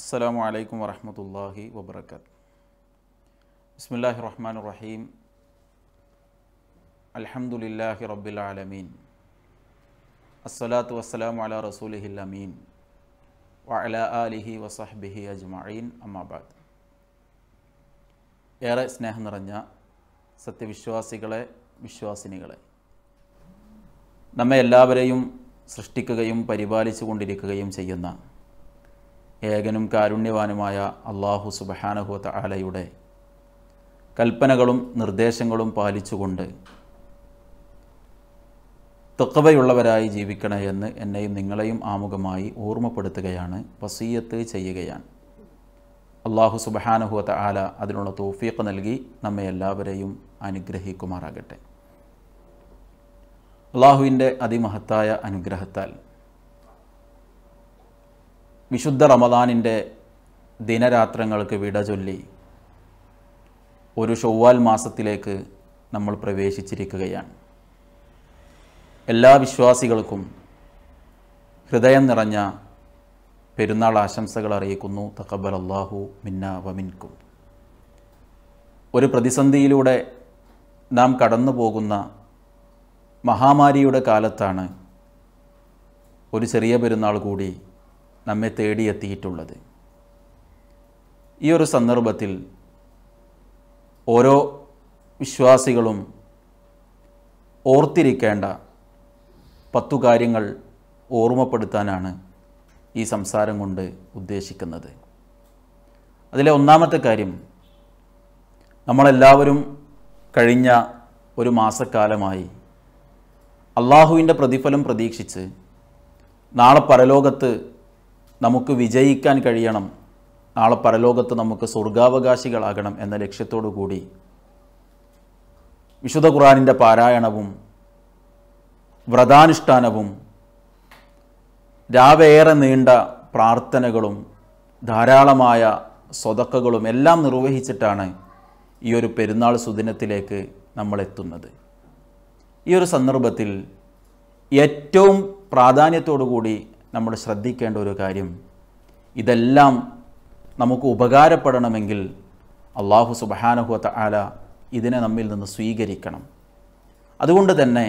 അസ്സാം വലൈക്കും വറഹമത്തല്ലാഹി വബർക്കാത്ത് ബിസ്മില്ലാഹി റഹ്മാൻ റഹീം അൽഹംദുലില്ലാഹി റബ്ബിൽ ആലമീൻ അസ്സലാത്തു വസ്സലാമു അലാ റസൂലിഹിൽ അമീൻ വഅല ആലിഹി വസഹ്ബിഹി അജ്മഈൻ അമ്മാബാദ് ഏറെ സ്നേഹം നിറഞ്ഞ സത്യവിശ്വാസികളെ വിശ്വാസിനികളെ നമ്മെ എല്ലാവരെയും സൃഷ്ടിക്കുകയും പരിപാലിച്ചു കൊണ്ടിരിക്കുകയും ചെയ്യുന്ന ഏകനും കാരുണ്യവാനുമായ അള്ളാഹു സുബഹാനഹുവത്ത ആലയുടെ കൽപ്പനകളും നിർദ്ദേശങ്ങളും പാലിച്ചുകൊണ്ട് തെക്കവയുള്ളവരായി ജീവിക്കണേ എന്ന് എന്നെയും നിങ്ങളെയും ആമുഖമായി ഓർമ്മപ്പെടുത്തുകയാണ് വസീയത്ത് ചെയ്യുകയാണ് അള്ളാഹു സുബഹാനഹുവത്ത ആല അതിനുള്ള തോഫീഖ് നൽകി നമ്മെ എല്ലാവരെയും അനുഗ്രഹിക്കുമാറാകട്ടെ അള്ളാഹുവിൻ്റെ അതിമഹത്തായ അനുഗ്രഹത്താൽ വിശുദ്ധ റമദാനിൻ്റെ ദിനരാത്രങ്ങൾക്ക് വിട ചൊല്ലി ഒരു ഷൊവ്വാൽ മാസത്തിലേക്ക് നമ്മൾ പ്രവേശിച്ചിരിക്കുകയാണ് എല്ലാ വിശ്വാസികൾക്കും ഹൃദയം നിറഞ്ഞ പെരുന്നാൾ ആശംസകൾ അറിയിക്കുന്നു തക്കബൽ അള്ളാഹു മിന്ന വമിൻകും ഒരു പ്രതിസന്ധിയിലൂടെ നാം കടന്നു പോകുന്ന മഹാമാരിയുടെ കാലത്താണ് ഒരു ചെറിയ പെരുന്നാൾ കൂടി നമ്മെ തേടിയെത്തിയിട്ടുള്ളത് ഈ ഒരു സന്ദർഭത്തിൽ ഓരോ വിശ്വാസികളും ഓർത്തിരിക്കേണ്ട പത്തു കാര്യങ്ങൾ ഓർമ്മപ്പെടുത്താനാണ് ഈ സംസാരം കൊണ്ട് ഉദ്ദേശിക്കുന്നത് അതിലെ ഒന്നാമത്തെ കാര്യം നമ്മളെല്ലാവരും കഴിഞ്ഞ ഒരു മാസക്കാലമായി അള്ളാഹുവിൻ്റെ പ്രതിഫലം പ്രതീക്ഷിച്ച് നാളെ പരലോകത്ത് നമുക്ക് വിജയിക്കാൻ കഴിയണം നാളെ പരലോകത്ത് നമുക്ക് സ്വർഗാവകാശികളാകണം എന്ന ലക്ഷ്യത്തോടു കൂടി വിശുദ്ധ ഖുറാനിൻ്റെ പാരായണവും വ്രതാനുഷ്ഠാനവും രാവേറെ നീണ്ട പ്രാർത്ഥനകളും ധാരാളമായ സ്വതക്കകളും എല്ലാം നിർവഹിച്ചിട്ടാണ് ഈ ഒരു പെരുന്നാൾ സുദിനത്തിലേക്ക് നമ്മൾ എത്തുന്നത് ഈ ഒരു സന്ദർഭത്തിൽ ഏറ്റവും പ്രാധാന്യത്തോടു കൂടി നമ്മൾ ശ്രദ്ധിക്കേണ്ട ഒരു കാര്യം ഇതെല്ലാം നമുക്ക് ഉപകാരപ്പെടണമെങ്കിൽ അള്ളാഹു സുബഹാനഹുവത്ത ആല ഇതിനെ നമ്മിൽ നിന്ന് സ്വീകരിക്കണം അതുകൊണ്ട് തന്നെ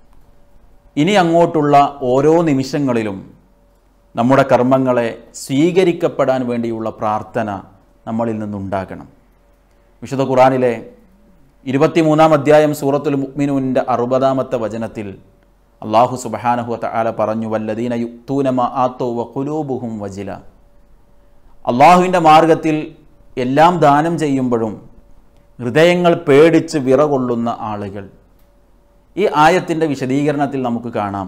ഇനി അങ്ങോട്ടുള്ള ഓരോ നിമിഷങ്ങളിലും നമ്മുടെ കർമ്മങ്ങളെ സ്വീകരിക്കപ്പെടാൻ വേണ്ടിയുള്ള പ്രാർത്ഥന നമ്മളിൽ നിന്നുണ്ടാകണം വിശുദ്ധ ഖുറാനിലെ ഇരുപത്തിമൂന്നാം അധ്യായം സൂറത്തുൽ മുഅ്മിനൂൻ്റെ അറുപതാമത്തെ വചനത്തിൽ അള്ളാഹു സുബഹാനഹുവത്ത ആല പറഞ്ഞു വല്ലദീന യുക്തൂനമ ആത്തോ വഖുലൂബുഹും വജില അള്ളാഹുവിൻ്റെ മാർഗത്തിൽ എല്ലാം ദാനം ചെയ്യുമ്പോഴും ഹൃദയങ്ങൾ പേടിച്ച് വിറകൊള്ളുന്ന ആളുകൾ ഈ ആയത്തിൻ്റെ വിശദീകരണത്തിൽ നമുക്ക് കാണാം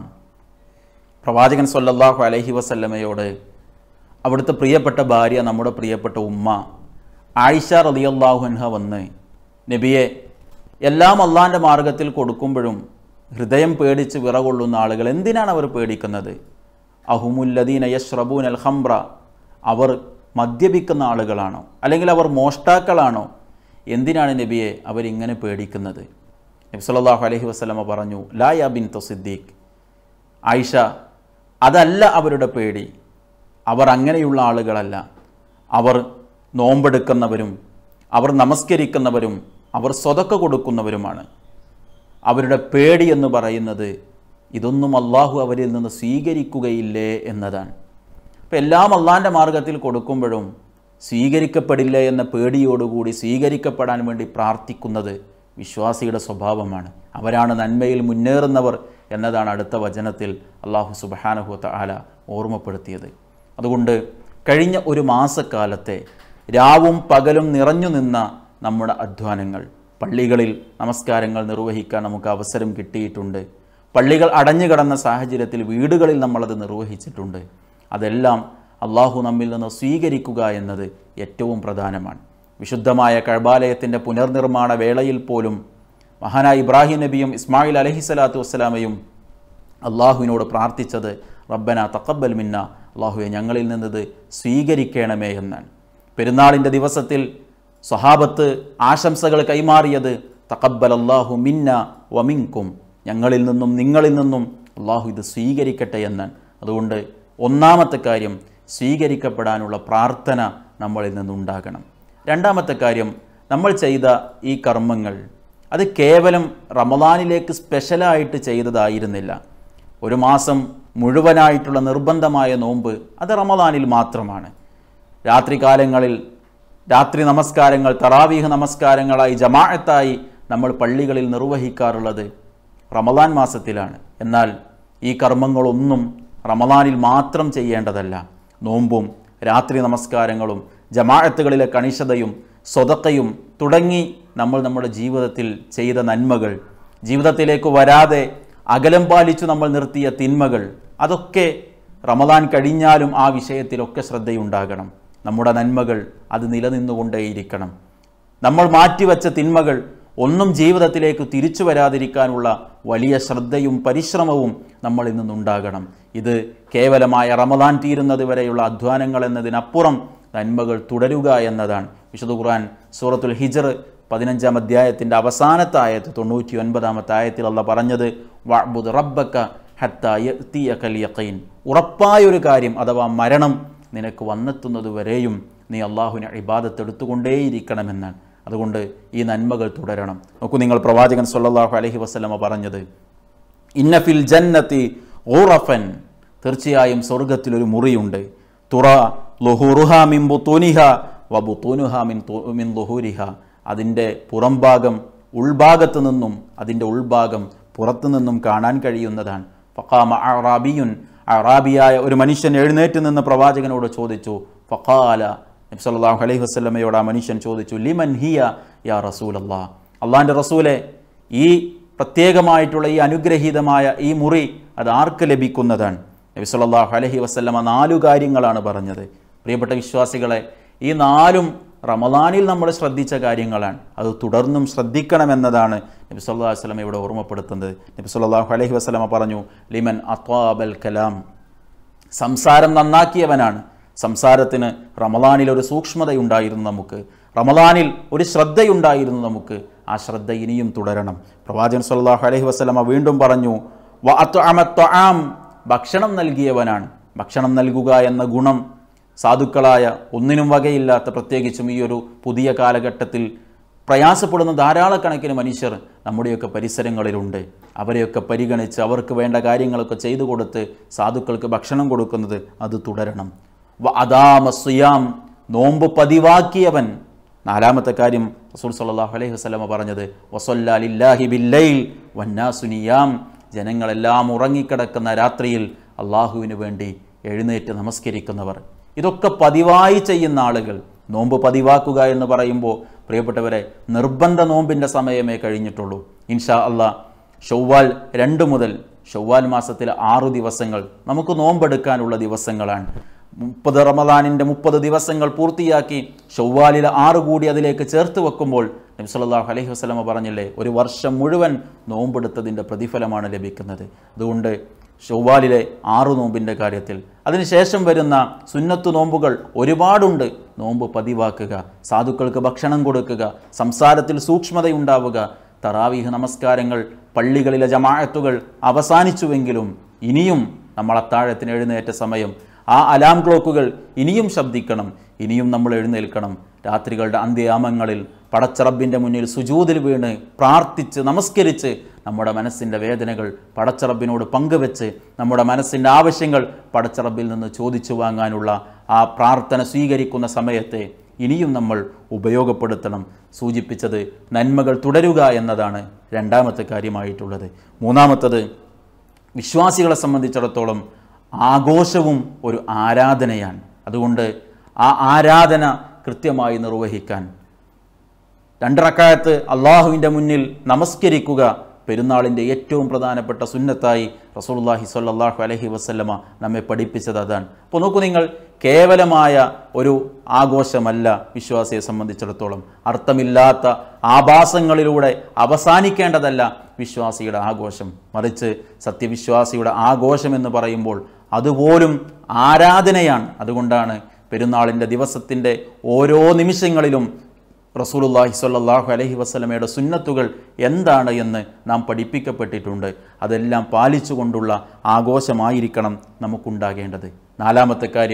പ്രവാചകൻ സല്ലല്ലാഹു അലൈഹി വസല്ലമയോട് അവിടുത്തെ പ്രിയപ്പെട്ട ഭാര്യ നമ്മുടെ പ്രിയപ്പെട്ട ഉമ്മ ആയിഷ റളിയല്ലാഹു അൻഹ വന്ന് നബിയെ എല്ലാം അള്ളാൻ്റെ മാർഗത്തിൽ കൊടുക്കുമ്പോഴും ഹൃദയം പേടിച്ച് വിറകൊള്ളുന്ന ആളുകൾ എന്തിനാണ് അവർ പേടിക്കുന്നത് അഹുമുല്ലദീന യഷ്റബൂൻ അൽ ഹംബ്ര അവർ മദ്യപിക്കുന്ന ആളുകളാണോ അല്ലെങ്കിൽ അവർ മോഷ്ടാക്കളാണോ എന്തിനാണ് നബിയെ അവരിങ്ങനെ പേടിക്കുന്നത് നബി സല്ലല്ലാഹു അലൈഹി വസല്ലമ പറഞ്ഞു ലാ യാ ബിൻ സിദ്ദീഖ് ആയിഷ അതല്ല അവരുടെ പേടി അവർ അങ്ങനെയുള്ള ആളുകളല്ല അവർ നോമ്പെടുക്കുന്നവരും അവർ നമസ്കരിക്കുന്നവരും അവർ സ്വതക്ക കൊടുക്കുന്നവരുമാണ് അവരുടെ പേടി എന്ന് പറയുന്നത് ഇതൊന്നും അള്ളാഹു അവരിൽ നിന്ന് സ്വീകരിക്കുകയില്ലേ എന്നതാണ് അപ്പം എല്ലാം അള്ളാൻ്റെ മാർഗത്തിൽ കൊടുക്കുമ്പോഴും സ്വീകരിക്കപ്പെടില്ല എന്ന പേടിയോടുകൂടി സ്വീകരിക്കപ്പെടാൻ വേണ്ടി പ്രാർത്ഥിക്കുന്നത് വിശ്വാസിയുടെ സ്വഭാവമാണ് അവരാണ് നന്മയിൽ മുന്നേറുന്നവർ എന്നതാണ് അടുത്ത വചനത്തിൽ അള്ളാഹു സുബഹാനഹുത്ത ആല ഓർമ്മപ്പെടുത്തിയത് അതുകൊണ്ട് കഴിഞ്ഞ ഒരു മാസക്കാലത്തെ രാവും പകലും നിറഞ്ഞു നിന്ന നമ്മുടെ അധ്വാനങ്ങൾ പള്ളികളിൽ നമസ്കാരങ്ങൾ നിർവഹിക്കാൻ നമുക്ക് അവസരം കിട്ടിയിട്ടുണ്ട് പള്ളികൾ അടഞ്ഞു കിടന്ന സാഹചര്യത്തിൽ വീടുകളിൽ നമ്മളത് നിർവഹിച്ചിട്ടുണ്ട് അതെല്ലാം അള്ളാഹു നമ്മിൽ നിന്ന് സ്വീകരിക്കുക എന്നത് ഏറ്റവും പ്രധാനമാണ് വിശുദ്ധമായ കഴബാലയത്തിൻ്റെ പുനർനിർമ്മാണ വേളയിൽ പോലും മഹാനായ ഇബ്രാഹിം നബിയും ഇസ്മായിൽ അലഹിസ്വലാത്തു വസ്സലാമയും അള്ളാഹുവിനോട് പ്രാർത്ഥിച്ചത് റബ്ബന തക്കബൽ മിന്ന അള്ളാഹുവെ ഞങ്ങളിൽ നിന്നത് സ്വീകരിക്കണമേ എന്നാണ് പെരുന്നാളിൻ്റെ ദിവസത്തിൽ സ്വഹാബത്ത് ആശംസകൾ കൈമാറിയത് തക്കബൽ അള്ളാഹു മിന്ന വമിങ്കും ഞങ്ങളിൽ നിന്നും നിങ്ങളിൽ നിന്നും അള്ളാഹു ഇത് സ്വീകരിക്കട്ടെ എന്നാണ് അതുകൊണ്ട് ഒന്നാമത്തെ കാര്യം സ്വീകരിക്കപ്പെടാനുള്ള പ്രാർത്ഥന നമ്മളിൽ നിന്നുണ്ടാകണം രണ്ടാമത്തെ കാര്യം നമ്മൾ ചെയ്ത ഈ കർമ്മങ്ങൾ അത് കേവലം റമദാനിലേക്ക് സ്പെഷ്യലായിട്ട് ചെയ്തതായിരുന്നില്ല ഒരു മാസം മുഴുവനായിട്ടുള്ള നിർബന്ധമായ നോമ്പ് അത് റമദാനിൽ മാത്രമാണ് രാത്രികാലങ്ങളിൽ രാത്രി നമസ്കാരങ്ങൾ തറാവീഹ് നമസ്കാരങ്ങളായി ജമാഅത്തായി നമ്മൾ പള്ളികളിൽ നിർവഹിക്കാറുള്ളത് റമദാൻ മാസത്തിലാണ് എന്നാൽ ഈ കർമ്മങ്ങളൊന്നും റമദാനിൽ മാത്രം ചെയ്യേണ്ടതല്ല നോമ്പും രാത്രി നമസ്കാരങ്ങളും ജമാഅത്തുകളിലെ കണിശതയും സ്വതക്കയും തുടങ്ങി നമ്മൾ നമ്മുടെ ജീവിതത്തിൽ ചെയ്ത നന്മകൾ ജീവിതത്തിലേക്ക് വരാതെ അകലം പാലിച്ചു നമ്മൾ നിർത്തിയ തിന്മകൾ അതൊക്കെ റമദാൻ കഴിഞ്ഞാലും ആ വിഷയത്തിലൊക്കെ ശ്രദ്ധയുണ്ടാകണം നമ്മുടെ നന്മകൾ അത് നിലനിന്നുകൊണ്ടേയിരിക്കണം നമ്മൾ മാറ്റിവെച്ച തിന്മകൾ ഒന്നും ജീവിതത്തിലേക്ക് തിരിച്ചു വരാതിരിക്കാനുള്ള വലിയ ശ്രദ്ധയും പരിശ്രമവും നമ്മളിൽ നിന്നുണ്ടാകണം ഇത് കേവലമായ റമദാൻ തീരുന്നത് വരെയുള്ള അധ്വാനങ്ങൾ എന്നതിനപ്പുറം നന്മകൾ തുടരുക എന്നതാണ് വിശുദ്ധ ഖുർആൻ സൂറത്തുൽ ഹിജർ പതിനഞ്ചാം അധ്യായത്തിൻ്റെ അവസാനത്തെ ആയത്ത് തൊണ്ണൂറ്റി ഒൻപതാമത്തെ ആയത്തിൽ അല്ല പറഞ്ഞത് വഅ്ബുദ് റബ്ബക്ക ഹത്ത യഅ്തിയകൽ യഖീൻ ഉറപ്പായൊരു കാര്യം അഥവാ മരണം നിനക്ക് വന്നെത്തുന്നത് വരെയും നീ അള്ളാഹുവിനെ ഇബാദത്ത് എടുത്തുകൊണ്ടേയിരിക്കണമെന്നാണ് അതുകൊണ്ട് ഈ നന്മകൾ തുടരണം നോക്കൂ നിങ്ങൾ പ്രവാചകൻ സല്ലല്ലാഹു അലൈഹി വസല്ലമ പറഞ്ഞത് ഇന്നഫിൽ ജന്നത്തി ഊറഫൻ തീർച്ചയായും സ്വർഗത്തിലൊരു മുറിയുണ്ട് തുറ ലുഹുറുഹ മിൻ ബുത്തൂനിഹ വ ബുത്തൂനുഹ മിൻ തു- മിൻ ലുഹൂരിഹ അതിൻ്റെ പുറംഭാഗം ഉൾഭാഗത്ത് നിന്നും അതിൻ്റെ ഉൾഭാഗം പുറത്തു നിന്നും കാണാൻ കഴിയുന്നതാണ് ഫഖാമ അറാബിയുൻ അറാബിയായ ഒരു മനുഷ്യൻ എഴുന്നേറ്റ് നിന്ന് പ്രവാചകനോട് ചോദിച്ചു ഫഖാല നബി സല്ലല്ലാഹു അലൈഹി വസല്ലമയോട് ആ മനുഷ്യൻ ചോദിച്ചു ലിമൻ ഹിയ യാ റസൂലല്ലാ അള്ളാഹിൻ്റെ റസൂലെ ഈ പ്രത്യേകമായിട്ടുള്ള ഈ അനുഗ്രഹീതമായ ഈ മുറി അത് ആർക്ക് ലഭിക്കുന്നതാണ് നബി സല്ലല്ലാഹു അലൈഹി വസല്ലമ നാലു കാര്യങ്ങളാണ് പറഞ്ഞത് പ്രിയപ്പെട്ട വിശ്വാസികളെ ഈ നാലും റമദാനിൽ നമ്മൾ ശ്രദ്ധിച്ച കാര്യങ്ങളാണ് അത് തുടർന്നും ശ്രദ്ധിക്കണമെന്നതാണ് നബി സല്ലല്ലാഹു അലൈഹി വസല്ലമ ഇവിടെ ഓർമ്മപ്പെടുത്തുന്നത് നബി സല്ലല്ലാഹു അലൈഹി വസല്ലമ പറഞ്ഞു ലിമൻ അത്വാബൽ കലാം സംസാരം നന്നാക്കിയവനാണ് സംസാരത്തിന് റമദാനിൽ ഒരു സൂക്ഷ്മതയുണ്ടായിരുന്നു നമുക്ക് റമദാനിൽ ഒരു ശ്രദ്ധയുണ്ടായിരുന്നു നമുക്ക് ആ ശ്രദ്ധ ഇനിയും തുടരണം പ്രവാചകൻ സല്ലല്ലാഹു അലൈഹി വസല്ലമ വീണ്ടും പറഞ്ഞു "വ അത്അമ ത്വആം", ഭക്ഷണം നൽകിയവനാണ് ഭക്ഷണം നൽകുക എന്ന ഗുണം സാധുക്കളായ ഒന്നിനും വകയില്ലാത്ത പ്രത്യേകിച്ചും ഈ ഒരു പുതിയ കാലഘട്ടത്തിൽ പ്രയാസപ്പെടുന്ന ധാരാളക്കണക്കിന് മനുഷ്യർ നമ്മുടെയൊക്കെ പരിസരങ്ങളിലുണ്ട് അവരെയൊക്കെ പരിഗണിച്ച് അവർക്ക് വേണ്ട കാര്യങ്ങളൊക്കെ ചെയ്തു കൊടുത്ത് സാധുക്കൾക്ക് ഭക്ഷണം കൊടുക്കുന്നത് അത് തുടരണം വ അദാമ സുയാം നോമ്പ് പതിവാക്കിയവൻ നാലാമത്തെ കാര്യം റസൂൽ സല്ലല്ലാഹു അലൈഹി വസല്ലമ പറഞ്ഞത് വസല്ല ലില്ലാഹി ബില്ലൈൽ വന്നാസു നിയാം ജനങ്ങളെല്ലാം ഉറങ്ങിക്കിടക്കുന്ന രാത്രിയിൽ അള്ളാഹുവിന് വേണ്ടി എഴുന്നേറ്റ് നമസ്കരിക്കുന്നവർ ഇതൊക്കെ പതിവായി ചെയ്യുന്ന ആളുകൾ നോമ്പ് പതിവാക്കുക എന്ന് പറയുമ്പോൾ പ്രിയപ്പെട്ടവരെ നിർബന്ധ നോമ്പിൻ്റെ സമയമേ കഴിഞ്ഞിട്ടുള്ളൂ ഇൻഷാ അള്ളാ ഷവ്വാൽ രണ്ട് മുതൽ ഷവ്വാൽ മാസത്തിലെ ആറു ദിവസങ്ങൾ നമുക്ക് നോമ്പെടുക്കാനുള്ള ദിവസങ്ങളാണ് മുപ്പത് റമദാനിൻ്റെ മുപ്പത് ദിവസങ്ങൾ പൂർത്തിയാക്കി ഷവ്വാലിലെ ആറ് കൂടി അതിലേക്ക് ചേർത്ത് വെക്കുമ്പോൾ നബി സല്ലല്ലാഹു അലൈഹി വസല്ലമ പറഞ്ഞില്ലേ ഒരു വർഷം മുഴുവൻ നോമ്പെടുത്തതിൻ്റെ പ്രതിഫലമാണ് ലഭിക്കുന്നത് അതുകൊണ്ട് ഷവ്വാലിലെ ആറു നോമ്പിൻ്റെ കാര്യത്തിൽ അതിനുശേഷം വരുന്ന സുന്നത്തു നോമ്പുകൾ ഒരുപാടുണ്ട് നോമ്പ് പതിവാക്കുക സാധുക്കൾക്ക് ഭക്ഷണം കൊടുക്കുക സംസാരത്തിൽ സൂക്ഷ്മതയുണ്ടാവുക തറാവീഹ് നമസ്കാരങ്ങൾ പള്ളികളിലെ ജമാഅത്തുകൾ അവസാനിച്ചുവെങ്കിലും ഇനിയും നമ്മൾ അത്താഴത്തിന് എഴുന്നേറ്റ സമയം ആ അലാം ക്ലോക്കുകൾ ഇനിയും ശബ്ദിക്കണം ഇനിയും നമ്മൾ എഴുന്നേൽക്കണം രാത്രികളുടെ അന്ത്യയാമങ്ങളിൽ പടച്ചറബിൻ്റെ മുന്നിൽ സുജൂതിൽ വീണ് പ്രാർത്ഥിച്ച് നമസ്കരിച്ച് നമ്മുടെ മനസ്സിൻ്റെ വേദനകൾ പടച്ചറബിനോട് പങ്കുവെച്ച് നമ്മുടെ മനസ്സിൻ്റെ ആവശ്യങ്ങൾ പടച്ചറബിൽ നിന്ന് ചോദിച്ചു വാങ്ങാനുള്ള ആ പ്രാർത്ഥന സ്വീകരിക്കുന്ന സമയത്തെ ഇനിയും നമ്മൾ ഉപയോഗപ്പെടുത്തണം സൂചിപ്പിച്ചത് നന്മകൾ തുടരുക എന്നതാണ് രണ്ടാമത്തെ കാര്യമായിട്ടുള്ളത് മൂന്നാമത്തത് വിശ്വാസികളെ സംബന്ധിച്ചിടത്തോളം ആഘോഷവും ഒരു ആരാധനയാണ് അതുകൊണ്ട് ആ ആരാധന കൃത്യമായി നിർവഹിക്കാൻ രണ്ടിറക്കാലത്ത് അള്ളാഹുവിൻ്റെ മുന്നിൽ നമസ്കരിക്കുക പെരുന്നാളിൻ്റെ ഏറ്റവും പ്രധാനപ്പെട്ട സുന്നത്തായി റസൂലുള്ളാഹി സ്വല്ലല്ലാഹു അലൈഹി വസല്ലമ നമ്മെ പഠിപ്പിച്ചത് അതാണ് അപ്പോൾ നോക്കൂ നിങ്ങൾ കേവലമായ ഒരു ആഘോഷമല്ല വിശ്വാസിയെ സംബന്ധിച്ചിടത്തോളം അർത്ഥമില്ലാത്ത ആഭാസങ്ങളിലൂടെ അവസാനിക്കേണ്ടതല്ല വിശ്വാസിയുടെ ആഘോഷം മറിച്ച് സത്യവിശ്വാസിയുടെ ആഘോഷം എന്ന് പറയുമ്പോൾ അതുപോലും ആരാധനയാണ് അതുകൊണ്ടാണ് പെരുന്നാളിൻ്റെ ദിവസത്തിൻ്റെ ഓരോ നിമിഷങ്ങളിലും റസൂലുള്ളാഹി സ്വല്ലല്ലാഹു അലൈഹി വസല്ലമയുടെ സുന്നത്തുകൾ എന്താണ് എന്ന് നാം പഠിപ്പിക്കപ്പെട്ടിട്ടുണ്ട് അതെല്ലാം പാലിച്ചുകൊണ്ടുള്ള ആഘോഷമായിരിക്കണം നമുക്കുണ്ടാകേണ്ടത് നാലാമത്തെ കാര്യം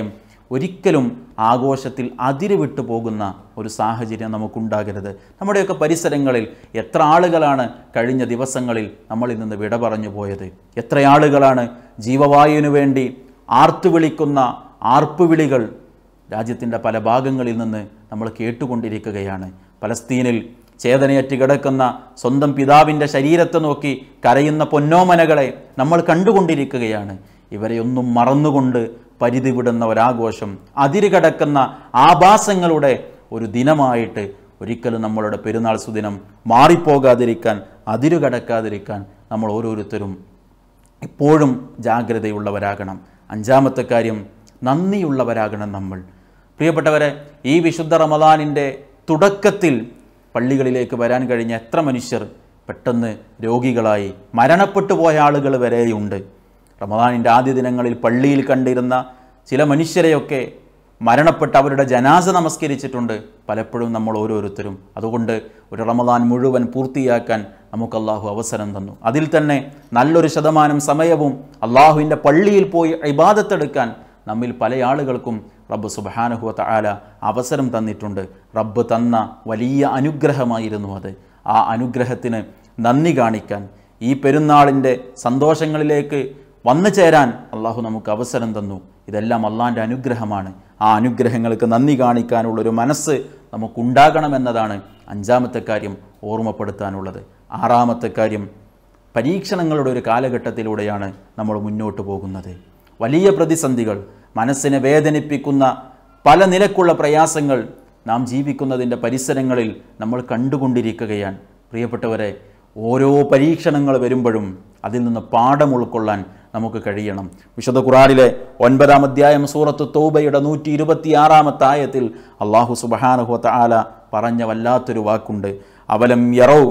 ഒരിക്കലും ആഘോഷത്തിൽ അതിര് വിട്ടു പോകുന്ന ഒരു സാഹചര്യം നമുക്കുണ്ടാകരുത് നമ്മുടെയൊക്കെ പരിസരങ്ങളിൽ എത്ര ആളുകളാണ് കഴിഞ്ഞ ദിവസങ്ങളിൽ നമ്മളിൽ നിന്ന് വിട പറഞ്ഞു പോയത് എത്ര ആളുകളാണ് ജീവവായുവിനു വേണ്ടി ആർത്തുവിളിക്കുന്ന ആർപ്പുവിളികൾ രാജ്യത്തിൻ്റെ പല ഭാഗങ്ങളിൽ നിന്ന് നമ്മൾ കേട്ടുകൊണ്ടിരിക്കുകയാണ് പലസ്തീനിൽ ചേതനയറ്റ് കിടക്കുന്ന സ്വന്തം പിതാവിൻ്റെ ശരീരത്തെ നോക്കി കരയുന്ന പൊന്നോമനകളെ നമ്മൾ കണ്ടുകൊണ്ടിരിക്കുകയാണ് ഇവരെയൊന്നും മറന്നുകൊണ്ട് പരിധി വിടുന്ന ഒരാഘോഷം അതിരുകടക്കുന്ന ആഭാസങ്ങളുടെ ഒരു ദിനമായിട്ട് ഒരിക്കലും നമ്മളുടെ പെരുന്നാൾ സുദിനം മാറിപ്പോകാതിരിക്കാൻ അതിരുകടക്കാതിരിക്കാൻ നമ്മൾ ഓരോരുത്തരും എപ്പോഴും ജാഗ്രതയുള്ളവരാകണം അഞ്ചാമത്തെ കാര്യം നന്ദിയുള്ളവരാകണം നമ്മൾ പ്രിയപ്പെട്ടവരെ ഈ വിശുദ്ധ റമദാനിൻ്റെ തുടക്കത്തിൽ പള്ളികളിലേക്ക് വരാൻ കഴിഞ്ഞ എത്ര മനുഷ്യർ പെട്ടെന്ന് രോഗികളായി മരണപ്പെട്ടു പോയ ആളുകൾ വരെയുണ്ട് റമദാനിൻ്റെ ആദ്യ ദിനങ്ങളിൽ പള്ളിയിൽ കണ്ടിരുന്ന ചില മനുഷ്യരെയൊക്കെ മരണപ്പെട്ട് അവരുടെ ജനാസ നമസ്കരിച്ചിട്ടുണ്ട് പലപ്പോഴും നമ്മൾ ഓരോരുത്തരും അതുകൊണ്ട് ഒരു റമദാൻ മുഴുവൻ പൂർത്തിയാക്കാൻ നമുക്ക് അള്ളാഹു അവസരം തന്നു അതിൽ തന്നെ നല്ലൊരു ശതമാനം സമയവും അള്ളാഹുവിൻ്റെ പള്ളിയിൽ പോയി ഇബാദത്തെടുക്കാൻ നമ്മിൽ പല ആളുകൾക്കും റബ്ബ് സുബാനുഹുവ തആല അവസരം തന്നിട്ടുണ്ട് റബ്ബ് തന്ന വലിയ അനുഗ്രഹമായിരുന്നു അത് ആ അനുഗ്രഹത്തിന് നന്ദി കാണിക്കാൻ ഈ പെരുന്നാളിൻ്റെ സന്തോഷങ്ങളിലേക്ക് വന്നു ചേരാൻ അള്ളാഹു നമുക്ക് അവസരം തന്നു ഇതെല്ലാം അള്ളാഹിൻ്റെ അനുഗ്രഹമാണ് ആ അനുഗ്രഹങ്ങൾക്ക് നന്ദി കാണിക്കാനുള്ളൊരു മനസ്സ് നമുക്കുണ്ടാകണമെന്നതാണ് അഞ്ചാമത്തെ കാര്യം ഓർമ്മപ്പെടുത്താനുള്ളത് ആറാമത്തെ കാര്യം പരീക്ഷണങ്ങളുടെ ഒരു കാലഘട്ടത്തിലൂടെയാണ് നമ്മൾ മുന്നോട്ട് പോകുന്നത് വലിയ പ്രതിസന്ധികൾ മനസ്സിനെ വേദനിപ്പിക്കുന്ന പല നിലക്കുള്ള പ്രയാസങ്ങൾ നാം ജീവിക്കുന്നതിൻ്റെ പരിസരങ്ങളിൽ നമ്മൾ കണ്ടുകൊണ്ടിരിക്കുകയാണ് പ്രിയപ്പെട്ടവരെ ഓരോ പരീക്ഷണങ്ങൾ വരുമ്പോഴും അതിൽ നിന്ന് പാഠം ഉൾക്കൊള്ളാൻ നമുക്ക് കഴിയണം വിശുദ്ധ ഖുറാനിലെ ഒൻപതാം അധ്യായം സൂറത്ത് തൗബയുടെ നൂറ്റി ഇരുപത്തി ആറാമത്തെ ആയത്തിൽ അള്ളാഹു സുബഹാനുഹത്ത ആല പറഞ്ഞ വല്ലാത്തൊരു വാക്കുണ്ട് അവലം യറൗ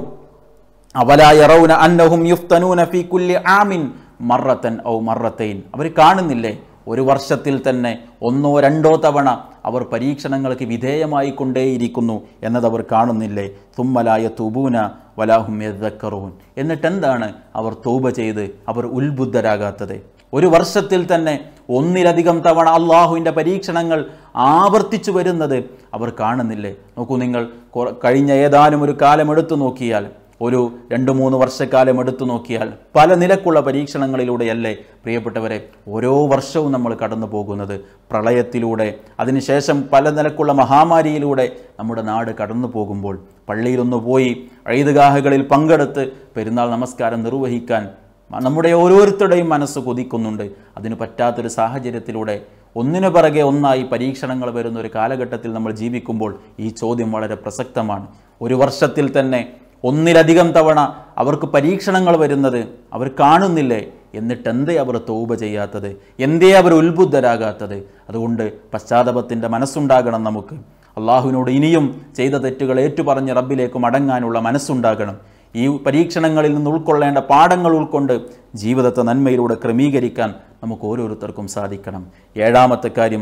അവലാ യറൗന അന്നഹും യുഫ്തനൂന ഫീ കുല്ലി ആമിൻ മറത്തൻ ഔ മറത്തൈൻ അവർ കാണുന്നില്ലേ ഒരു വർഷത്തിൽ തന്നെ ഒന്നോ രണ്ടോ തവണ അവർ പരീക്ഷണങ്ങൾക്ക് വിധേയമായി കൊണ്ടേയിരിക്കുന്നു എന്നത് അവർ കാണുന്നില്ലേ തുമ്മലായ തുബൂന വലാഹും യദ്ദക്കറൂൻ എന്നിട്ട് എന്താണ് അവർ തൗബ ചെയ്ത് അവർ ഉത്ബുദ്ധരാകാത്തത് ഒരു വർഷത്തിൽ തന്നെ ഒന്നിലധികം തവണ അള്ളാഹുവിൻ്റെ പരീക്ഷണങ്ങൾ ആവർത്തിച്ചു വരുന്നത് അവർ കാണുന്നില്ലേ നോക്കൂ നിങ്ങൾ കൊ- കഴിഞ്ഞ ഏതാനും ഒരു കാലം എടുത്തു നോക്കിയാൽ ഒരു രണ്ട് മൂന്ന് വർഷക്കാലം എടുത്തു നോക്കിയാൽ പല നിലക്കുള്ള പരീക്ഷണങ്ങളിലൂടെയല്ലേ പ്രിയപ്പെട്ടവരെ ഓരോ വർഷവും നമ്മൾ കടന്നു പോകുന്നത് പ്രളയത്തിലൂടെ അതിനുശേഷം പല നിലക്കുള്ള മഹാമാരിയിലൂടെ നമ്മുടെ നാട് കടന്നു പോകുമ്പോൾ പള്ളിയിലൊന്ന് പോയി ഈദ്ഗാഹുകളിൽ പങ്കെടുത്ത് പെരുന്നാൾ നമസ്കാരം നിർവഹിക്കാൻ നമ്മുടെ ഓരോരുത്തരുടെയും മനസ്സ് കൊതിക്കുന്നുണ്ട് അതിന് പറ്റാത്തൊരു സാഹചര്യത്തിലൂടെ ഒന്നിനു പിറകെ ഒന്നായി പരീക്ഷണങ്ങൾ വരുന്ന ഒരു കാലഘട്ടത്തിൽ നമ്മൾ ജീവിക്കുമ്പോൾ ഈ ചോദ്യം വളരെ പ്രസക്തമാണ് ഒരു വർഷത്തിൽ തന്നെ ഒന്നിലധികം തവണ അവർക്ക് പരീക്ഷണങ്ങൾ വരുന്നത് അവർ കാണുന്നില്ലേ എന്നിട്ട് എന്തേ അവർ തൗബ ചെയ്യാത്തത് എന്തേ അവർ ഉത്ബുദ്ധരാകാത്തത് അതുകൊണ്ട് പശ്ചാത്തപത്തിൻ്റെ മനസ്സുണ്ടാകണം നമുക്ക് അള്ളാഹുവിനോട് ഇനിയും ചെയ്ത തെറ്റുകൾ ഏറ്റുപറഞ്ഞ് റബ്ബിലേക്ക് മടങ്ങാനുള്ള മനസ്സുണ്ടാകണം ഈ പരീക്ഷണങ്ങളിൽ നിന്ന് ഉൾക്കൊള്ളേണ്ട പാഠങ്ങൾ ഉൾക്കൊണ്ട് ജീവിതത്തെ നന്മയിലൂടെ ക്രമീകരിക്കാൻ നമുക്ക് ഓരോരുത്തർക്കും സാധിക്കണം ഏഴാമത്തെ കാര്യം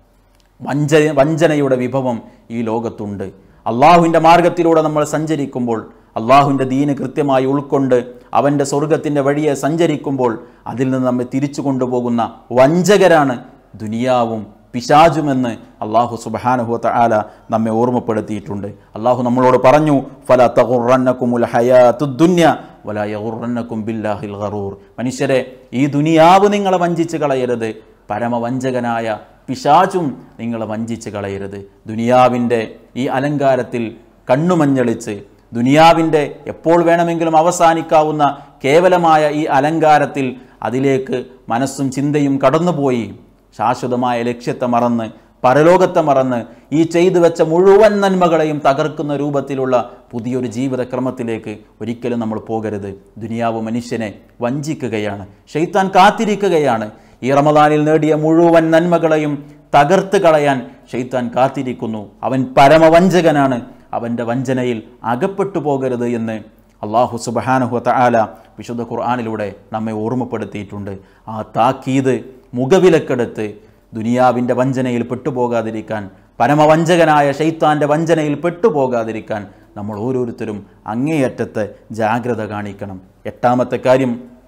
വഞ്ച വഞ്ചനയുടെ വിഭവം ഈ ലോകത്തുണ്ട് അള്ളാഹുവിൻ്റെ മാർഗത്തിലൂടെ നമ്മൾ സഞ്ചരിക്കുമ്പോൾ അള്ളാഹുവിൻ്റെ ദീന് കൃത്യമായി ഉൾക്കൊണ്ട് അവൻ്റെ സ്വർഗത്തിൻ്റെ വഴിയെ സഞ്ചരിക്കുമ്പോൾ അതിൽ നിന്ന് നമ്മെ തിരിച്ചു കൊണ്ടുപോകുന്ന വഞ്ചകരാണ് ദുനിയാവും പിശാചുമെന്ന് അള്ളാഹു സുബാനുഹുത്ത ആല നമ്മെ ഓർമ്മപ്പെടുത്തിയിട്ടുണ്ട് അള്ളാഹു നമ്മളോട് പറഞ്ഞു ഫല തകുറന്നക്കുമുൽ ഹയാത്തു ദുന്യ വല യകുറന്നക്കും ബില്ലാഹിൽ ഗറൂർ മനുഷ്യരെ ഈ ദുനിയാവ് നിങ്ങളെ വഞ്ചിച്ച് കളയരുത് പരമവഞ്ചകനായ പിശാചും നിങ്ങളെ വഞ്ചിച്ച് കളയരുത് ദുനിയാവിൻ്റെ ഈ അലങ്കാരത്തിൽ കണ്ണുമഞ്ഞളിച്ച് ദുനിയാവിൻ്റെ എപ്പോൾ വേണമെങ്കിലും അവസാനിക്കാവുന്ന കേവലമായ ഈ അലങ്കാരത്തിൽ അതിലേക്ക് മനസ്സും ചിന്തയും കടന്നുപോയി ശാശ്വതമായ ലക്ഷ്യത്തെ മറന്ന് പരലോകത്തെ മറന്ന് ഈ ചെയ്തു വെച്ച മുഴുവൻ നന്മകളെയും തകർക്കുന്ന രൂപത്തിലുള്ള പുതിയൊരു ജീവിതക്രമത്തിലേക്ക് ഒരിക്കലും നമ്മൾ പോകരുത് ദുനിയാവ് മനുഷ്യനെ വഞ്ചിക്കുകയാണ് ഷെയ്ത്താൻ കാത്തിരിക്കുകയാണ് ഈ റമദാനിൽ നേടിയ മുഴുവൻ നന്മകളെയും തകർത്ത് കളയാൻ ഷെയ്ത്താൻ കാത്തിരിക്കുന്നു അവൻ പരമവഞ്ചകനാണ് അവൻ്റെ വഞ്ചനയിൽ അകപ്പെട്ടു പോകരുത് എന്ന് അള്ളാഹു സുബഹാനഹു തആല വിശുദ്ധ ഖുർആാനിലൂടെ നമ്മെ ഓർമ്മപ്പെടുത്തിയിട്ടുണ്ട് ആ താക്കീത് മുഖവിലക്കെടുത്ത് ദുനിയാവിൻ്റെ വഞ്ചനയിൽ പെട്ടുപോകാതിരിക്കാൻ പരമവഞ്ചകനായ ഷെയ്ത്താൻ്റെ വഞ്ചനയിൽ പെട്ടുപോകാതിരിക്കാൻ നമ്മൾ ഓരോരുത്തരും അങ്ങേയറ്റത്തെ ജാഗ്രത കാണിക്കണം എട്ടാമത്തെ കാര്യം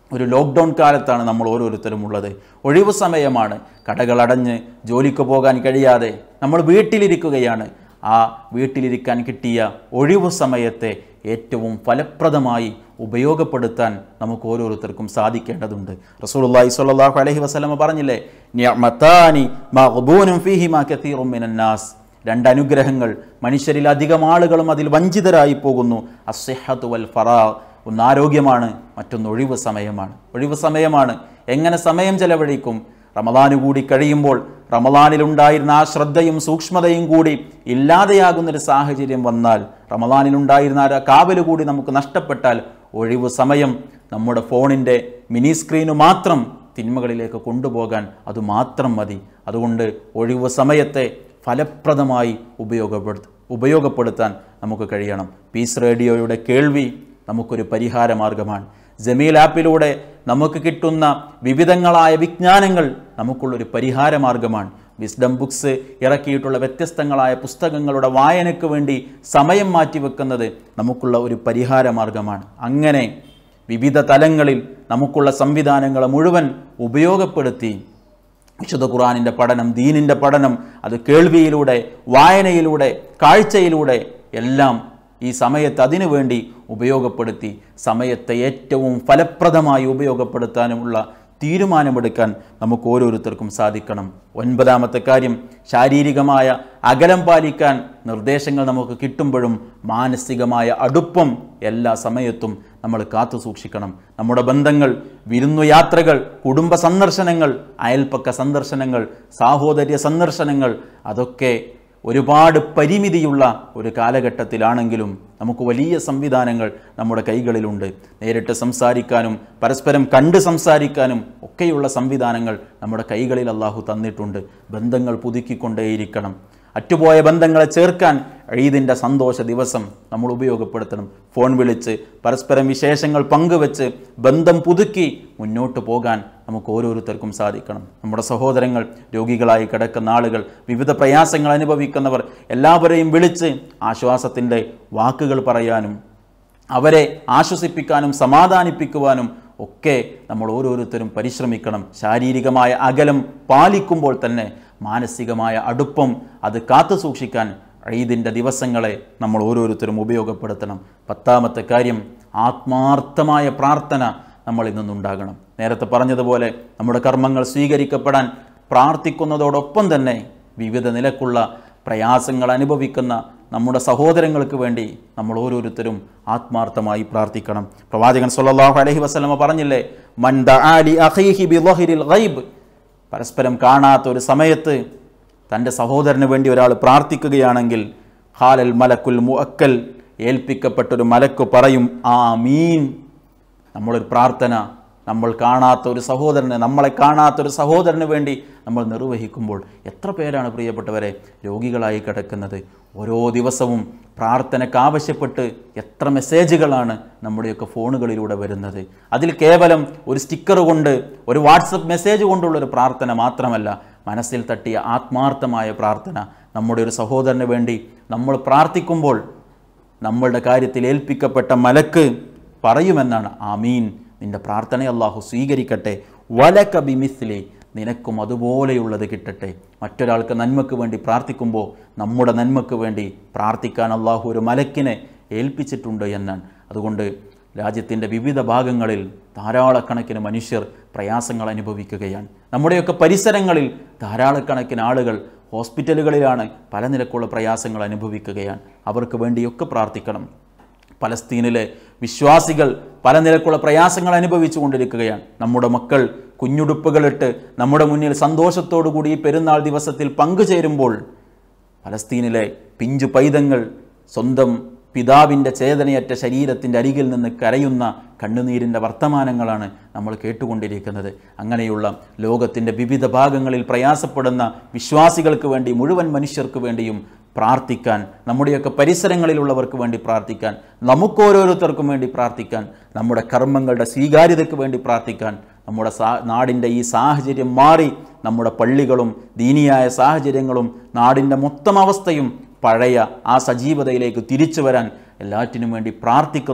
ഒരു ലോക്ക്ഡൗൺ കാലത്താണ് നമ്മൾ ഓരോരുത്തരും ഉള്ളത് ഒഴിവു സമയമാണ് കടകളടഞ്ഞ് ജോലിക്ക് പോകാൻ കഴിയാതെ നമ്മൾ വീട്ടിലിരിക്കുകയാണ് ആ വീട്ടിലിരിക്കാൻ കിട്ടിയ ഒഴിവു സമയത്തെ ഏറ്റവും ഫലപ്രദമായി ഉപയോഗപ്പെടുത്താൻ നമുക്ക് ഓരോരുത്തർക്കും സാധിക്കേണ്ടതുണ്ട് റസൂലുള്ളാഹി സ്വല്ലല്ലാഹു അലൈഹി വസല്ലമ പറഞ്ഞില്ലേ നിഅമതാനി മഗ്ബൂനും ഫീഹിമാ കസീറും മിനൻ നാസ് രണ്ട് അനുഗ്രഹങ്ങൾ മനുഷ്യരിൽ അധികം ആളുകളും അതിൽ വഞ്ചിതരായി പോകുന്നു അസ്സഹത്ത് വൽ ഫറാ ഒന്ന് ആരോഗ്യമാണ് മറ്റൊന്ന് ഒഴിവ് സമയമാണ് ഒഴിവ് സമയമാണ് എങ്ങനെ സമയം ചെലവഴിക്കും റമദാന് കൂടി കഴിയുമ്പോൾ റമദാനിലുണ്ടായിരുന്ന ആ ശ്രദ്ധയും സൂക്ഷ്മതയും കൂടി ഇല്ലാതെയാകുന്നൊരു സാഹചര്യം വന്നാൽ റമദാനിലുണ്ടായിരുന്ന ആ കാവല് കൂടി നമുക്ക് നഷ്ടപ്പെട്ടാൽ ഒഴിവ് സമയം നമ്മുടെ ഫോണിൻ്റെ മിനി സ്ക്രീന് മാത്രം തിന്മകളിലേക്ക് കൊണ്ടുപോകാൻ അത് മാത്രം മതി അതുകൊണ്ട് ഒഴിവ് സമയത്തെ ഫലപ്രദമായി ഉപയോഗപ്പെടുത്ത ഉപയോഗപ്പെടുത്താൻ നമുക്ക് കഴിയണം പീസ് റേഡിയോയുടെ കേൾവി നമുക്കൊരു പരിഹാര മാർഗമാണ് ജമീൽ ആപ്പിലൂടെ നമുക്ക് കിട്ടുന്ന വിവിധങ്ങളായ വിജ്ഞാനങ്ങൾ നമുക്കുള്ളൊരു പരിഹാര മാർഗമാണ് വിസ്ഡം ബുക്സ് ഇറക്കിയിട്ടുള്ള വ്യത്യസ്തങ്ങളായ പുസ്തകങ്ങളുടെ വായനയ്ക്ക് വേണ്ടി സമയം മാറ്റിവെക്കുന്നത് നമുക്കുള്ള ഒരു പരിഹാര മാർഗമാണ് അങ്ങനെ വിവിധ തലങ്ങളിൽ നമുക്കുള്ള സംവിധാനങ്ങളെ മുഴുവൻ ഉപയോഗപ്പെടുത്തി വിശുദ്ധ ഖുറാനിൻ്റെ പഠനം ദീനിൻ്റെ പഠനം അത് കേൾവിയിലൂടെ വായനയിലൂടെ കാഴ്ചയിലൂടെ എല്ലാം ഈ സമയത്ത് അതിനു വേണ്ടി ഉപയോഗപ്പെടുത്തി സമയത്തെ ഏറ്റവും ഫലപ്രദമായി ഉപയോഗപ്പെടുത്താനുമുള്ള തീരുമാനമെടുക്കാൻ നമുക്ക് ഓരോരുത്തർക്കും സാധിക്കണം ഒൻപതാമത്തെ കാര്യം ശാരീരികമായ അകലം പാലിക്കാൻ നിർദ്ദേശങ്ങൾ നമുക്ക് കിട്ടുമ്പോഴും മാനസികമായ അടുപ്പം എല്ലാ സമയത്തും നമ്മൾ കാത്തു സൂക്ഷിക്കണം നമ്മുടെ ബന്ധങ്ങൾ വിരുന്നുയാത്രകൾ കുടുംബ സന്ദർശനങ്ങൾ അയൽപ്പക്ക സന്ദർശനങ്ങൾ സാഹോദര്യ സന്ദർശനങ്ങൾ അതൊക്കെ ഒരുപാട് പരിമിതിയുള്ള ഒരു കാലഘട്ടത്തിലാണെങ്കിലും നമുക്ക് വലിയ സംവിധാനങ്ങൾ നമ്മുടെ കൈകളിലുണ്ട് നേരിട്ട് സംസാരിക്കാനും പരസ്പരം കണ്ട് സംസാരിക്കാനും ഒക്കെയുള്ള സംവിധാനങ്ങൾ നമ്മുടെ കൈകളിൽ അള്ളാഹു തന്നിട്ടുണ്ട് ബന്ധങ്ങൾ പുതുക്കിക്കൊണ്ടേയിരിക്കണം അറ്റുപോയ ബന്ധങ്ങളെ ചേർക്കാൻ ഈദിൻ്റെ സന്തോഷ ദിവസം നമ്മൾ ഉപയോഗപ്പെടുത്തണം ഫോൺ വിളിച്ച് പരസ്പരം വിശേഷങ്ങൾ പങ്കുവെച്ച് ബന്ധം പുതുക്കി മുന്നോട്ട് പോകാൻ നമുക്ക് ഓരോരുത്തർക്കും സാധിക്കണം നമ്മുടെ സഹോദരങ്ങൾ രോഗികളായി കിടക്കുന്ന ആളുകൾ വിവിധ പ്രയാസങ്ങൾ അനുഭവിക്കുന്നവർ എല്ലാവരെയും വിളിച്ച് ആശ്വാസത്തിൻ്റെ വാക്കുകൾ പറയാനും അവരെ ആശ്വസിപ്പിക്കാനും സമാധാനിപ്പിക്കുവാനും ഒക്കെ നമ്മൾ ഓരോരുത്തരും പരിശ്രമിക്കണം ശാരീരികമായ അകലം പാലിക്കുമ്പോൾ തന്നെ മാനസികമായ അടുപ്പം അത് കാത്തു സൂക്ഷിക്കാൻ ഈദിൻ്റെ ദിവസങ്ങളെ നമ്മൾ ഓരോരുത്തരും ഉപയോഗപ്പെടുത്തണം പത്താമത്തെ കാര്യം ആത്മാർത്ഥമായ പ്രാർത്ഥന നമ്മളിൽ നിന്നുണ്ടാകണം നേരത്തെ പറഞ്ഞതുപോലെ നമ്മുടെ കർമ്മങ്ങൾ സ്വീകരിക്കപ്പെടാൻ പ്രാർത്ഥിക്കുന്നതോടൊപ്പം തന്നെ വിവിധ നിലക്കുള്ള പ്രയാസങ്ങൾ അനുഭവിക്കുന്ന നമ്മുടെ സഹോദരങ്ങൾക്ക് വേണ്ടി നമ്മൾ ഓരോരുത്തരും ആത്മാർത്ഥമായി പ്രാർത്ഥിക്കണം പ്രവാചകൻ സല്ലല്ലാഹു അലൈഹി വസല്ലമ പറഞ്ഞില്ലേ മൻ ദആ ലി അഖീഹി ബിളഹിരിൽ ഗൈബ് പരസ്പരം കാണാത്ത ഒരു സമയത്ത് തൻ്റെ സഹോദരന് വേണ്ടി ഒരാൾ പ്രാർത്ഥിക്കുകയാണെങ്കിൽ ഹാലൽ മലക്കുൽ മുഅക്കൽ ഏൽപ്പിക്കപ്പെട്ടൊരു മലക്ക് പറയും ആ മീൻ നമ്മളൊരു പ്രാർത്ഥന നമ്മൾ കാണാത്ത ഒരു സഹോദരന് നമ്മളെ കാണാത്ത ഒരു സഹോദരന് വേണ്ടി നമ്മൾ നിർവഹിക്കുമ്പോൾ എത്ര പേരാണ് പ്രിയപ്പെട്ടവരെ രോഗികളായി കിടക്കുന്നത് ഓരോ ദിവസവും പ്രാർത്ഥനയ്ക്ക് ആവശ്യപ്പെട്ട് എത്ര മെസ്സേജുകളാണ് നമ്മുടെയൊക്കെ ഫോണുകളിലൂടെ വരുന്നത് അതിൽ കേവലം ഒരു സ്റ്റിക്കർ കൊണ്ട് ഒരു വാട്സപ്പ് മെസ്സേജ് കൊണ്ടുള്ള ഒരു പ്രാർത്ഥന മാത്രമല്ല മനസ്സിൽ തട്ടിയ ആത്മാർത്ഥമായ പ്രാർത്ഥന നമ്മുടെ ഒരു സഹോദരന് വേണ്ടി നമ്മൾ പ്രാർത്ഥിക്കുമ്പോൾ നമ്മളുടെ കാര്യത്തിൽ ഏൽപ്പിക്കപ്പെട്ട മലക്ക് പറയുമെന്നാണ് ആമീൻ നിന്റെ പ്രാർത്ഥന അള്ളാഹു സ്വീകരിക്കട്ടെ വലക ബിമിസ്ലി നിനക്കും അതുപോലെയുള്ളത് കിട്ടട്ടെ മറ്റൊരാൾക്ക് നന്മയ്ക്ക് വേണ്ടി പ്രാർത്ഥിക്കുമ്പോൾ നമ്മുടെ നന്മയ്ക്ക് വേണ്ടി പ്രാർത്ഥിക്കാൻ അള്ളാഹു ഒരു മലക്കിനെ ഏൽപ്പിച്ചിട്ടുണ്ട് എന്നാണ് അതുകൊണ്ട് രാജ്യത്തിൻ്റെ വിവിധ ഭാഗങ്ങളിൽ ധാരാളക്കണക്കിന് മനുഷ്യർ പ്രയാസങ്ങൾ അനുഭവിക്കുകയാണ് നമ്മുടെയൊക്കെ പരിസരങ്ങളിൽ ധാരാളക്കണക്കിന് ആളുകൾ ഹോസ്പിറ്റലുകളിലാണ് പല നിലക്കുള്ള പ്രയാസങ്ങൾ അനുഭവിക്കുകയാണ് അവർക്ക് വേണ്ടിയൊക്കെ പ്രാർത്ഥിക്കണം പലസ്തീനിലെ വിശ്വാസികൾ പല നിലക്കുള്ള പ്രയാസങ്ങൾ അനുഭവിച്ചു കൊണ്ടിരിക്കുകയാണ് നമ്മുടെ മക്കൾ കുഞ്ഞുടുപ്പുകളിട്ട് നമ്മുടെ മുന്നിൽ സന്തോഷത്തോടു കൂടി ഈ പെരുന്നാൾ ദിവസത്തിൽ പങ്കുചേരുമ്പോൾ പലസ്തീനിലെ പിഞ്ചു പൈതങ്ങൾ സ്വന്തം പിതാവിൻ്റെ ചേതനയറ്റ ശരീരത്തിൻ്റെ അരികിൽ നിന്ന് കരയുന്ന കണ്ണുനീരിൻ്റെ വർത്തമാനങ്ങളാണ് നമ്മൾ കേട്ടുകൊണ്ടിരിക്കുന്നത് അങ്ങനെയുള്ള ലോകത്തിൻ്റെ വിവിധ ഭാഗങ്ങളിൽ പ്രയാസപ്പെടുന്ന വിശ്വാസികൾക്ക് വേണ്ടി മുഴുവൻ മനുഷ്യർക്ക് വേണ്ടിയും പ്രാർത്ഥിക്കാൻ നമ്മുടെയൊക്കെ പരിസരങ്ങളിലുള്ളവർക്ക് വേണ്ടി പ്രാർത്ഥിക്കാൻ നമുക്കോരോരുത്തർക്കും വേണ്ടി പ്രാർത്ഥിക്കാൻ നമ്മുടെ കർമ്മങ്ങളുടെ സ്വീകാര്യതയ്ക്ക് വേണ്ടി പ്രാർത്ഥിക്കാൻ നമ്മുടെ സാ നാടിൻ്റെ ഈ സാഹചര്യം മാറി നമ്മുടെ പള്ളികളും ദീനിയായ സാഹചര്യങ്ങളും നാടിൻ്റെ മൊത്തം അവസ്ഥയും പഴയ ആ സജീവതയിലേക്ക് തിരിച്ചു വരാൻ എല്ലാറ്റിനും വേണ്ടി പ്രാർത്ഥിക്കുന്ന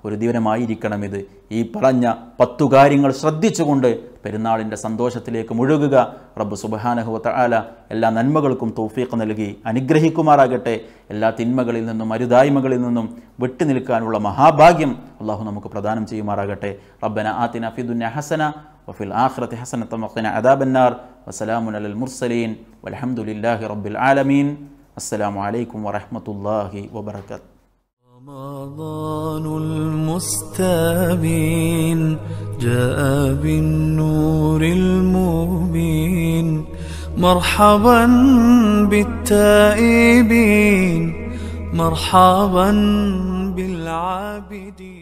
ഒരു ദിനമായിരിക്കണം ഇത് ഈ പറഞ്ഞ പത്തു കാര്യങ്ങൾ ശ്രദ്ധിച്ചുകൊണ്ട് പെരുന്നാളിൻ്റെ സന്തോഷത്തിലേക്ക് മുഴുകുക റബ്ബ് സുബഹാനഹുവത്ത ആല എല്ലാ നന്മകൾക്കും തൗഫീഖ് നൽകി അനുഗ്രഹിക്കുമാറാകട്ടെ എല്ലാ തിന്മകളിൽ നിന്നും അരുതായ്മകളിൽ നിന്നും വിട്ടു നിൽക്കാനുള്ള മഹാഭാഗ്യം അള്ളാഹു നമുക്ക് പ്രദാനം ചെയ്യുമാറാകട്ടെ റബ്ബന ആത്തിന ഫിദുന്യ ഹസന وفي الآخرة حسنة وقنا عذاب النار وسلام على المرسلين والحمد لله رب العالمين السلام عليكم ورحمة الله وبركاته رمضان المستبين جاء بالنور المبين مرحبا بالتائبين مرحبا بالعابدين